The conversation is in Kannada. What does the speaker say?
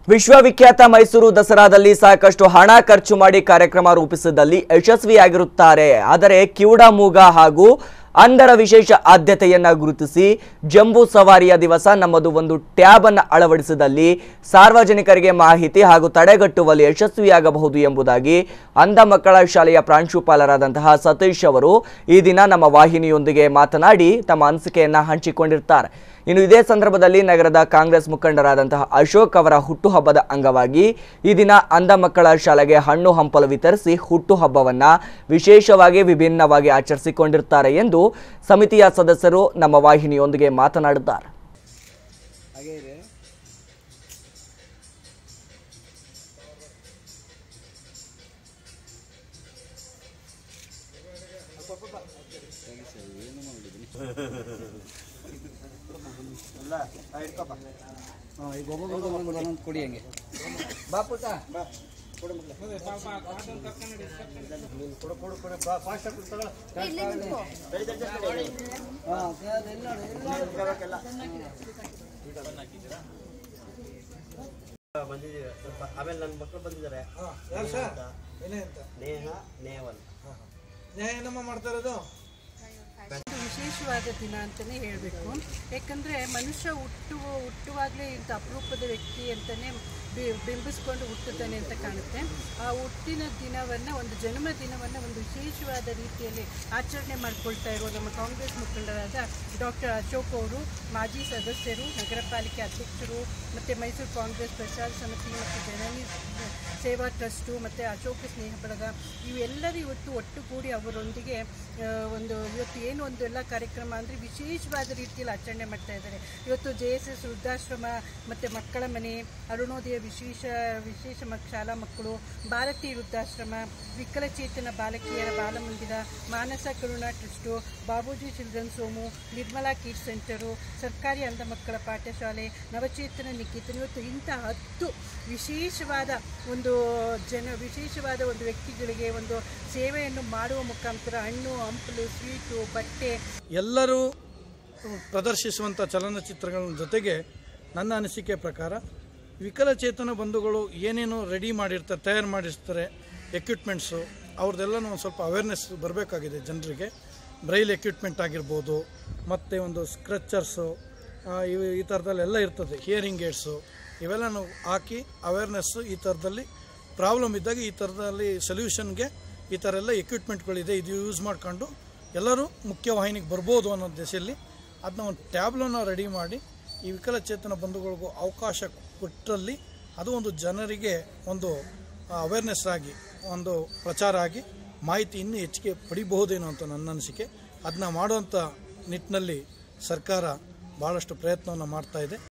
ವಿಶ್ವವಿಖ್ಯಾತ ಮೈಸೂರು ದಸರಾದಲ್ಲಿ ಸಾಕಷ್ಟು ಹಣ ಖರ್ಚು ಮಾಡಿ ಕಾರ್ಯಕ್ರಮ ರೂಪಿಸಿದಲ್ಲಿ ಯಶಸ್ವಿಯಾಗಿರುತ್ತಾರೆ ಆದರೆ ಕಿವುಡ ಮೂಗ ಹಾಗೂ ಅಂಧರ ವಿಶೇಷ ಆದ್ಯತೆಯನ್ನ ಗುರುತಿಸಿ ಜಂಬೂ ಸವಾರಿಯ ದಿವಸ ನಮ್ಮದು ಒಂದು ಟ್ಯಾಬ್ ಅನ್ನು ಅಳವಡಿಸಿದಲ್ಲಿ ಸಾರ್ವಜನಿಕರಿಗೆ ಮಾಹಿತಿ ಹಾಗೂ ತಡೆಗಟ್ಟುವಲ್ಲಿ ಯಶಸ್ವಿಯಾಗಬಹುದು ಎಂಬುದಾಗಿ ಅಂಧ ಮಕ್ಕಳ ಶಾಲೆಯ ಪ್ರಾಂಶುಪಾಲರಾದಂತಹ ಸತೀಶ್ ಅವರು ಈ ದಿನ ನಮ್ಮ ವಾಹಿನಿಯೊಂದಿಗೆ ಮಾತನಾಡಿ ತಮ್ಮ ಅನಿಸಿಕೆಯನ್ನ ಹಂಚಿಕೊಂಡಿರ್ತಾರೆ ಇನ್ನು ಇದೇ ಸಂದರ್ಭದಲ್ಲಿ ನಗರದ ಕಾಂಗ್ರೆಸ್ ಮುಖಂಡರಾದಂತಹ ಅಶೋಕ್ ಅವರ ಹುಟ್ಟುಹಬ್ಬದ ಅಂಗವಾಗಿ ಈ ದಿನ ಅಂಧ ಮಕ್ಕಳ ಶಾಲೆಗೆ ಹಣ್ಣು ಹಂಪಲು ವಿತರಿಸಿ ಹುಟ್ಟುಹಬ್ಬವನ್ನ ವಿಶೇಷವಾಗಿ ವಿಭಿನ್ನವಾಗಿ ಆಚರಿಸಿಕೊಂಡಿರ್ತಾರೆ ಎಂದು ಸಮಿತಿಯ ಸದಸ್ಯರು ನಮ್ಮ ವಾಹಿನಿಯೊಂದಿಗೆ ಮಾತನಾಡಿದ್ದಾರೆ ಈಗ ಒಬ್ಬೊಬ್ರಿಗೆ ಒಂದೊಂದು ಒಂದೊಂದು ಕೊಡಿ ಹಂಗೆ ಬಾ ಪುಟ್ಟ ಹಾಂ ಎಲ್ಲ ಬಂದಿದ್ದೀವಿ ಸ್ವಲ್ಪ ಆಮೇಲೆ ನನ್ನ ಮಕ್ಕಳು ಬಂದಿದ್ದಾರೆ ಯಾರು ಸರ್ ಏನೇ ಅಂತ ನೇಹ ನೇವಲ್ ನ್ಯಾಯ ಏನಮ್ಮ ಮಾಡ್ತಾ ಇರೋದು ಒಂದು ವಿಶೇಷವಾದ ದಿನ ಅಂತಲೇ ಹೇಳಬೇಕು ಯಾಕಂದರೆ ಮನುಷ್ಯ ಹುಟ್ಟುವ ಹುಟ್ಟುವಾಗಲೇ ಇಂಥ ಅಪರೂಪದ ವ್ಯಕ್ತಿ ಅಂತಲೇ ಬಿಂಬಿಸ್ಕೊಂಡು ಹುಟ್ಟುತ್ತಾನೆ ಅಂತ ಕಾಣುತ್ತೆ ಆ ಹುಟ್ಟಿನ ದಿನವನ್ನು ಒಂದು ಜನ್ಮ ದಿನವನ್ನು ಒಂದು ವಿಶೇಷವಾದ ರೀತಿಯಲ್ಲಿ ಆಚರಣೆ ಮಾಡಿಕೊಳ್ತಾ ಇರುವ ನಮ್ಮ ಕಾಂಗ್ರೆಸ್ ಮುಖಂಡರಾದ ಡಾಕ್ಟರ್ ಅಶೋಕ್ ಅವರು ಮಾಜಿ ಸದಸ್ಯರು ನಗರ ಪಾಲಿಕೆ ಅಧ್ಯಕ್ಷರು ಮತ್ತು ಮೈಸೂರು ಕಾಂಗ್ರೆಸ್ ಪ್ರಚಾರ ಸಮಿತಿ ಮತ್ತು ಜನನಿ ಸೇವಾ ಟ್ರಸ್ಟು ಮತ್ತು ಅಶೋಕ ಸ್ನೇಹ ಬಳಗ ಇವೆಲ್ಲರೂ ಇವತ್ತು ಒಟ್ಟುಗೂಡಿ ಅವರೊಂದಿಗೆ ಆ, ಒಂದು ಇವತ್ತು ಏನು ಒಂದು ಎಲ್ಲ ಕಾರ್ಯಕ್ರಮ ಅಂದರೆ ವಿಶೇಷವಾದ ರೀತಿಯಲ್ಲಿ ಆಚರಣೆ ಮಾಡ್ತಾ ಇದ್ದಾರೆ ಇವತ್ತು ಜೆ ಎಸ್ ಎಸ್ ವೃದ್ಧಾಶ್ರಮ ಮತ್ತು ಮಕ್ಕಳ ಮನೆ ಅರುಣೋದಯ ವಿಶೇಷ ವಿಶೇಷ ಮಕ್ ಶಾಲಾ ಮಕ್ಕಳು ಭಾರತೀಯ ವೃದ್ಧಾಶ್ರಮ ವಿಕಲಚೇತನ ಬಾಲಕಿಯರ ಬಾಲಮಂದಿರ Manasa Karuna trust Babuji childrens home Nirmala kid centre ಸರ್ಕಾರಿ ಅಂಧ ಮಕ್ಕಳ ಪಾಠಶಾಲೆ ನವಚೇತನ ನಿಕೇತನ ಇವತ್ತು ಇಂಥ ಹತ್ತು ವಿಶೇಷವಾದ ಒಂದು ಜನ ವಿಶೇಷವಾದ ಒಂದು ವ್ಯಕ್ತಿಗಳಿಗೆ ಒಂದು ಸೇವೆಯನ್ನು ಮಾಡುವ ಮುಖಾಂತರ ಹಣ್ಣು ಹಂಪಲು ಸ್ವೀಟು ಬಟ್ಟೆ ಎಲ್ಲರೂ ಪ್ರದರ್ಶಿಸುವಂಥ ಚಲನಚಿತ್ರಗಳ ಜೊತೆಗೆ ನನ್ನ ಅನಿಸಿಕೆ ಪ್ರಕಾರ ವಿಕಲಚೇತನ ಬಂಧುಗಳು ಏನೇನು ರೆಡಿ ಮಾಡಿರ್ತಾರೆ ತಯಾರು ಮಾಡಿರ್ತಾರೆ ಎಕ್ವಿಪ್ಮೆಂಟ್ಸು ಅವ್ರದ್ದೆಲ್ಲನೂ ಒಂದು ಸ್ವಲ್ಪ ಅವೇರ್ನೆಸ್ ಬರಬೇಕಾಗಿದೆ ಜನರಿಗೆ ಬ್ರೈಲ್ ಎಕ್ವಿಪ್ಮೆಂಟ್ ಆಗಿರ್ಬೋದು ಮತ್ತು ಒಂದು ಸ್ಕ್ರಚ್ಚರ್ಸು ಇವು ಈ ಥರದಲ್ಲೆಲ್ಲ ಇರ್ತದೆ ಹಿಯರಿಂಗ್ ಏಡ್ಸು ಇವೆಲ್ಲನೂ ಹಾಕಿ ಅವೇರ್ನೆಸ್ಸು ಈ ಥರದಲ್ಲಿ ಪ್ರಾಬ್ಲಮ್ ಇದ್ದಾಗ ಈ ಥರದಲ್ಲಿ ಸೊಲ್ಯೂಷನ್ಗೆ ಈ ಥರ ಎಲ್ಲ ಎಕ್ವಿಪ್ಮೆಂಟ್ಗಳಿದೆ ಇದು ಯೂಸ್ ಮಾಡ್ಕೊಂಡು ಎಲ್ಲರೂ ಮುಖ್ಯವಾಹಿನಿಗೆ ಬರ್ಬೋದು ಅನ್ನೋ ದಿಸೆಯಲ್ಲಿ ಅದನ್ನ ಒಂದು ಟ್ಯಾಬ್ಲನ್ನು ರೆಡಿ ಮಾಡಿ ಈ ವಿಕಲಚೇತನ ಬಂಧುಗಳಿಗೂ ಅವಕಾಶ ಕೊಟ್ಟರಲ್ಲಿ ಅದು ಒಂದು ಜನರಿಗೆ ಒಂದು ಅವೇರ್ನೆಸ್ ಆಗಿ ಒಂದು ಪ್ರಚಾರ ಆಗಿ ಮಾಹಿತಿ ಇನ್ನೂ ಹೆಚ್ಚಿಗೆ ಪಡಿಬಹುದೇನೋ ಅಂತ ನನ್ನ ಅನಿಸಿಕೆ ಅದನ್ನ ಮಾಡುವಂಥ ನಿಟ್ಟಿನಲ್ಲಿ ಸರ್ಕಾರ ಭಾಳಷ್ಟು ಪ್ರಯತ್ನವನ್ನು ಮಾಡ್ತಾ ಇದೆ